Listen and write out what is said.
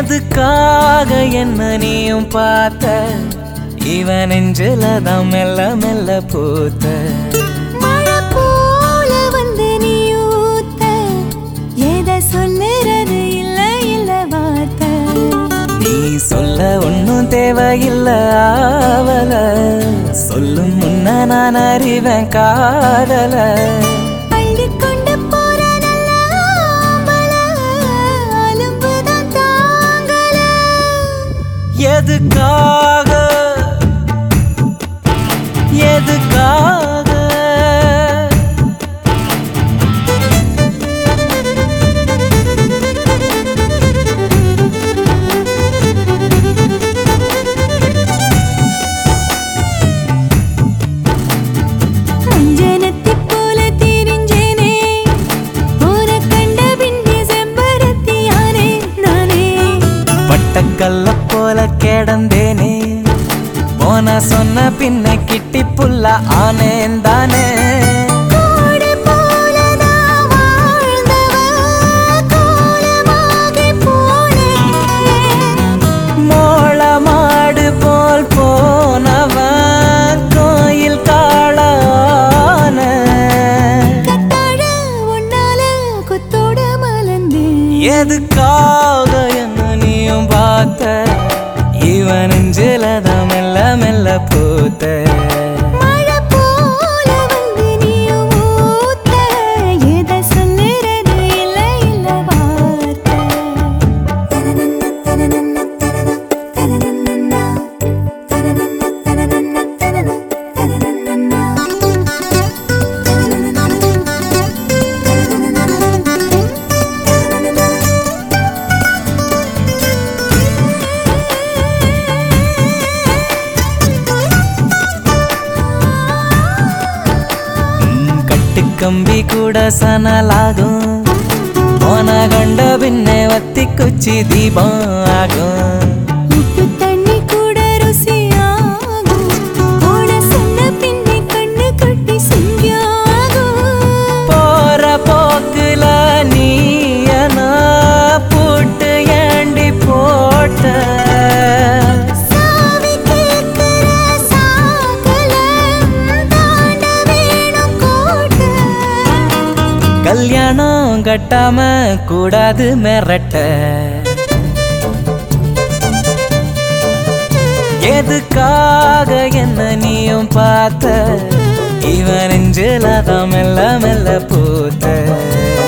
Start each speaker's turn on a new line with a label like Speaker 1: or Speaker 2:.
Speaker 1: எதுக்காக என்ன நீயும் பார்த்த இவன் நெஞ்சில தான் மெல்ல மெல்ல பூத்த
Speaker 2: மழை போல வந்து நீ ஊத்த எதை சொல்லுறது இல்ல இல்ல வார்த்தை
Speaker 1: நீ சொல்ல ஒன்னும் தேவையில்ல ஆவல சொல்லும் முன்ன நான் அறிவேன் காதல
Speaker 2: அள்ளிக்கொண்டு போற நல்ல ஆம்பள, அலும்புதான் தாங்கல.
Speaker 1: எதுக்காக எதுக்காக
Speaker 2: அஞ்சனத்தைப் போல திரிஞ்சேனே, உன்னை கண்ட பின்னே செம்பருத்தியானே நானே.
Speaker 1: பட்டக்கல்ல போல கிடந்தேனே போன சொன்ன பின்ன கிட்டி புல்ல ஆனேன் தானே
Speaker 2: கோடு போலதான் வாழ்ந்தவ, கோலமாகிப் போனேன்.
Speaker 1: மோள மாடு போல் போனவன் கோயில் காளான
Speaker 2: கத்தாழ உன்னால கொத்தோட மலர்ந்தேன்.
Speaker 1: எதுக்காக என்ன நீயும் பார்த்த இவன் நெஞ்சில தான் மெல்ல மெல்ல பூத்த
Speaker 2: மழை போல வந்து நீயும் ஊத்த, எதை சொல்லுறது இல்ல இல்ல வார்த்தை. தனனன்ன, தனனன்ன, தனன, தனனன்னன்னா. தனனன்ன, தனனன்ன, தனன, தனனன்னன்னா.
Speaker 1: ம், கட்டுக்கம்பி கூட சனலாகும் போன கண்ட பின்னே வத்தி குச்சி தீபம் ஆகும்
Speaker 2: உப்பு தண்ணி கூட ருசியாகும். போன சொன்ன பின்னே கண்ணு கட்டி சிங்கியாகும்.
Speaker 1: போற போக்குல நீ பூட்டு ஏண்டி போட்ட
Speaker 2: சாவி கேட்கிற சாக்கல தாண்ட வேணும் கோட்டை.
Speaker 1: கல்யாணம் கட்டாம கூடாது மிரட்ட எதுக்காக என்ன நீயும் பார்த்த இவன் நெஞ்சில தான் மெல்ல மெல்ல பூத்த